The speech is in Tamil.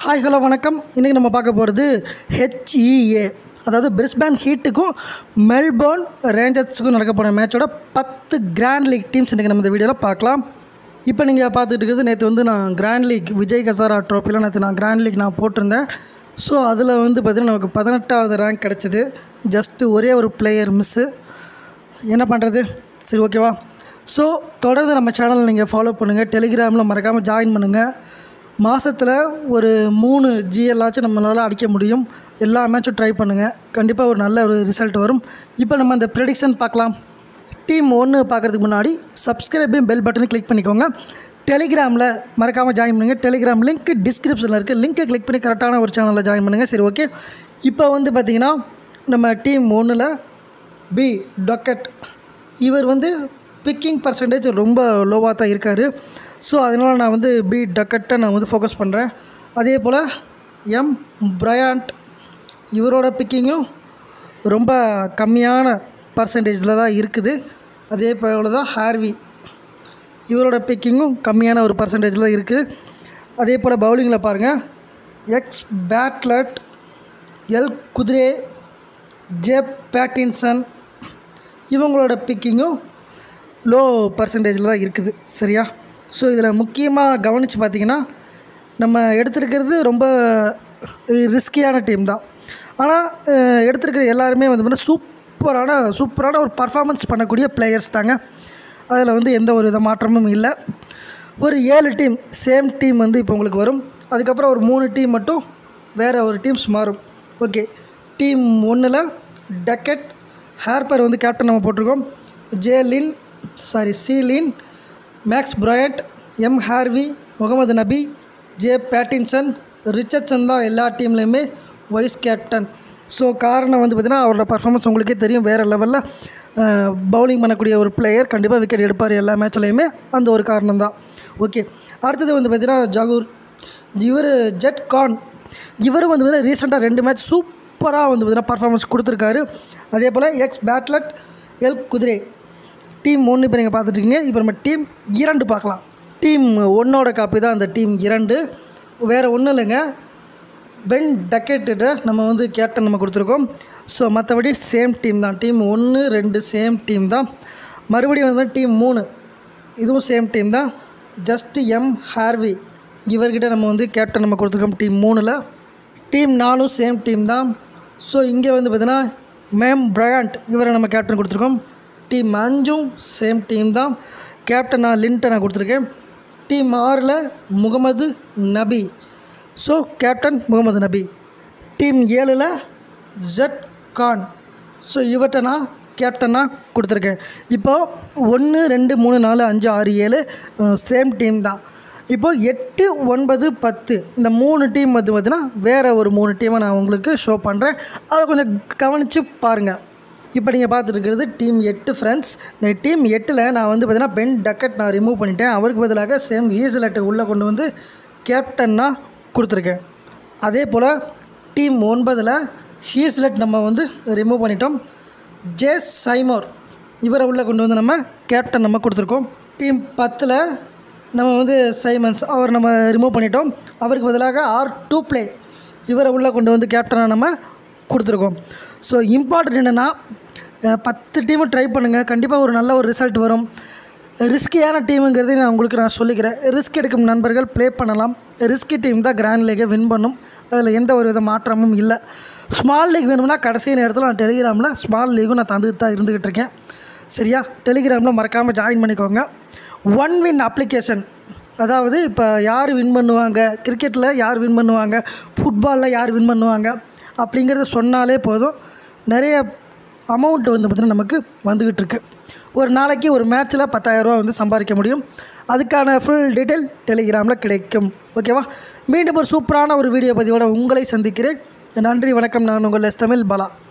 ஹாய் ஹலோ வணக்கம் இன்றைக்கி நம்ம பார்க்க போகிறது ஹெச்இஏ அதாவது பிரிஸ்பேன் ஹீட்டுக்கும் மெல்போர்ன் ரேஞ்சர்ஸுக்கும் நடக்க போகிற மேட்சோட பத்து கிராண்ட் லீக் டீம்ஸ் இன்றைக்கி நம்ம இந்த வீடியோவில் பார்க்கலாம் இப்போ நீங்கள் பார்த்துட்டு இருக்கிறது நேற்று வந்து நான் கிராண்ட் லீக் விஜய் கசாரா ட்ரோஃபியில் நேற்று நான் கிராண்ட் லீக் நான் போட்டிருந்தேன் ஸோ அதில் வந்து பார்த்திங்கன்னா நமக்கு பதினெட்டாவது ரேங்க் கிடச்சிது ஜஸ்ட்டு ஒரே ஒரு பிளேயர் மிஸ்ஸு என்ன பண்ணுறது சரி ஓகேவா ஸோ தொடர்ந்து நம்ம சேனலை நீங்கள் ஃபாலோ பண்ணுங்கள் டெலிகிராமில் மறக்காமல் ஜாயின் பண்ணுங்கள் மாதத்தில் ஒரு மூணு ஜிஎல்லாச்சும் நம்மளால் அடிக்க முடியும் எல்லா மேட்சும் ட்ரை பண்ணுங்கள் கண்டிப்பாக ஒரு நல்ல ஒரு ரிசல்ட் வரும் இப்போ நம்ம அந்த ப்ரெடிக்ஷன் பார்க்கலாம் டீம் ஒன்று பார்க்குறதுக்கு முன்னாடி சப்ஸ்கிரைபையும் பெல் பட்டனை கிளிக் பண்ணிக்கோங்க டெலிகிராமில் மறக்காமல் ஜாயின் பண்ணுங்கள் டெலிகிராம் லிங்க் டிஸ்கிரிப்ஷனில் இருக்குது லிங்க்கை கிளிக் பண்ணி கரெக்டான ஒரு சேனலில் ஜாயின் பண்ணுங்கள் சரி ஓகே இப்போ வந்து பார்த்திங்கன்னா நம்ம டீம் ஒன்றில் பி டொக்கட் இவர் வந்து பிக்கிங் பர்சன்டேஜ் ரொம்ப லோவாக தான் இருக்கார் ஸோ அதனால் நான் வந்து பி டக்கட்டை நான் வந்து ஃபோக்கஸ் பண்ணுறேன் அதே போல் எம் பிரையாண்ட் இவரோட பிக்கிங்கும் ரொம்ப கம்மியான பர்சன்டேஜில் தான் இருக்குது அதே போல் தான் ஹார்வி இவரோட பிக்கிங்கும் கம்மியான ஒரு பர்சன்டேஜில் தான் இருக்குது அதே போல் பவுலிங்கில் பாருங்கள் X Bartlett L Guthrie J Pattinson இவங்களோட பிக்கிங்கும் லோ பர்சன்டேஜில் தான் இருக்குது சரியா ஸோ இதில் முக்கியமாக கவனித்து பார்த்தீங்கன்னா நம்ம எடுத்திருக்கிறது ரொம்ப ரிஸ்கியான டீம் தான் ஆனால் அஹ், எடுத்திருக்கிற எல்லாருமே வந்து பார்த்தீங்கன்னா சூப்பரான சூப்பரான ஒரு பர்ஃபார்மன்ஸ் பண்ணக்கூடிய பிளேயர்ஸ் தாங்க அதில் வந்து எந்த ஒரு வித மாற்றமும் இல்லை ஒரு ஏழு டீம் சேம் டீம் வந்து இப்போ உங்களுக்கு வரும் அதுக்கப்புறம் ஒரு மூணு டீம் மட்டும் வேறு ஒரு டீம்ஸ் மாறும் ஓகே டீம் ஒன்றில் டக்கெட் ஹேர்பர் வந்து கேப்டன் நம்ம போட்டிருக்கோம் J Lynn sorry C Lynn Max Bryant M Harvey Mohammad Nabi J Pattinson Richardson தான் எல்லா டீம்லேயுமே வைஸ் கேப்டன் ஸோ காரணம் வந்து பார்த்திங்கன்னா அவரோட பர்ஃபார்மன்ஸ் உங்களுக்கே தெரியும் வேறு லெவலில் பவுலிங் பண்ணக்கூடிய ஒரு பிளேயர் கண்டிப்பாக விக்கெட் எடுப்பார் எல்லா மேட்ச்லேயுமே அந்த ஒரு காரணம் தான் ஓகே அடுத்தது வந்து பார்த்திங்கன்னா ஜகூர் இவர் ஜெட் கான் இவரும் வந்து பார்த்திங்கன்னா ரீசெண்டாக ரெண்டு மேட்ச் சூப்பராக வந்து பார்த்திங்கன்னா பர்ஃபார்மன்ஸ் கொடுத்துருக்காரு அதே போல் X Bartlett L Guthrie team ஒன்று இப்போ நீங்கள் பார்த்துட்ருக்கீங்க இப்போ நம்ம டீம் இரண்டு பார்க்கலாம் டீம் ஒன்னோட காப்பி தான் அந்த டீம் இரண்டு வேறு ஒன்றும் இல்லைங்க பென் டக்கெட்டு நம்ம வந்து கேப்டன் நம்ம கொடுத்துருக்கோம் ஸோ மற்றபடி சேம் டீம் தான் டீம் ஒன்று ரெண்டு சேம் டீம் தான் மறுபடியும் வந்து டீம் மூணு இதுவும் சேம் டீம் தான் ஜஸ்ட் எம் ஹார்வி இவர்கிட்ட நம்ம வந்து கேப்டன் நம்ம கொடுத்துருக்கோம் டீம் மூணில் டீம் நாலும் சேம் டீம் தான் ஸோ இங்கே வந்து பார்த்தீங்கன்னா மேம் பிரையாண்ட் இவரை நம்ம கேப்டன் கொடுத்துருக்கோம் டீம் அஞ்சும் சேம் டீம் தான் கேப்டன் நான் லின்ட்டை நான் கொடுத்துருக்கேன் டீம் ஆறில் முகமது நபி ஸோ கேப்டன் முகமது நபி டீம் ஏழில் ஜட் கான் ஸோ இவர்கிட்ட நான் கேப்டனாக கொடுத்துருக்கேன் இப்போது ஒன்று ரெண்டு மூணு நாலு அஞ்சு ஆறு ஏழு சேம் டீம் தான் இப்போது எட்டு ஒன்பது பத்து இந்த மூணு டீம் வந்து பார்த்தீங்கன்னா வேறு ஒரு மூணு டீமை நான் உங்களுக்கு ஷோ பண்ணுறேன் அதை கொஞ்சம் கவனித்து பாருங்கள் இப்போ நீங்கள் பார்த்துட்டு இருக்கிறது டீம் எட்டு ஃப்ரெண்ட்ஸ் இந்த டீம் எட்டில் நான் வந்து பார்த்தீங்கன்னா பென் டக்கெட் நான் ரிமூவ் பண்ணிட்டேன் அவருக்கு பதிலாக சேம் ஈசலட்டை உள்ளே கொண்டு வந்து கேப்டன்னாக கொடுத்துருக்கேன் அதே போல் டீம் ஒன்பதில் ஹீஸ்லெட் நம்ம வந்து ரிமூவ் பண்ணிட்டோம் ஜேஸ் சைமோர் இவரை உள்ளே கொண்டு வந்து நம்ம கேப்டன் நம்ம கொடுத்துருக்கோம் டீம் பத்தில் நம்ம வந்து சைமன்ஸ் அவர் நம்ம ரிமூவ் பண்ணிட்டோம் அவருக்கு பதிலாக ஆர் டூ ப்ளே இவரை உள்ளே கொண்டு வந்து கேப்டனாக நம்ம கொடுத்துருக்கோம் ஸோ இம்பார்ட்டன்ட் என்னென்னா பத்து டீமும் ட்ரை பண்ணுங்கள் கண்டிப்பாக ஒரு நல்ல ஒரு ரிசல்ட் வரும் ரிஸ்கியான டீமுங்கிறதை நான் உங்களுக்கு நான் சொல்லிக்கிறேன் ரிஸ்க் எடுக்கும் நண்பர்கள் ப்ளே பண்ணலாம் ரிஸ்கி டீம் தான் கிராண்ட் லீகை வின் பண்ணும் அதில் எந்த ஒரு வித மாற்றமும் இல்லை ஸ்மால் லீக் வேணும்னா கடைசி நேரத்தில் நான் டெலிகிராமில் ஸ்மால் லீகும் நான் தந்துட்டு தான் இருந்துக்கிட்டு இருக்கேன் சரியா டெலிகிராமில் மறக்காமல் ஜாயின் பண்ணிக்கோங்க ஒன் வின் அப்ளிகேஷன் அதாவது இப்போ யார் வின் பண்ணுவாங்க கிரிக்கெட்டில் யார் வின் பண்ணுவாங்க ஃபுட்பாலில் யார் வின் பண்ணுவாங்க அப்படிங்கிறத சொன்னாலே போதும் நிறைய அமௌண்ட் வந்து பார்த்திங்கன்னா நமக்கு வந்துக்கிட்டு இருக்கு ஒரு நாளைக்கு ஒரு மேட்ச்சில் பத்தாயிரரூவா வந்து சம்பாதிக்க முடியும் அதுக்கான ஃபுல் டீட்டெயில் டெலிகிராமில் கிடைக்கும் ஓகேவா மீண்டும் ஒரு சூப்பரான ஒரு வீடியோ பதிவோட உங்களை சந்திக்கிறேன் நன்றி வணக்கம் நான் உங்கள் எஸ் தமிழ் பாலா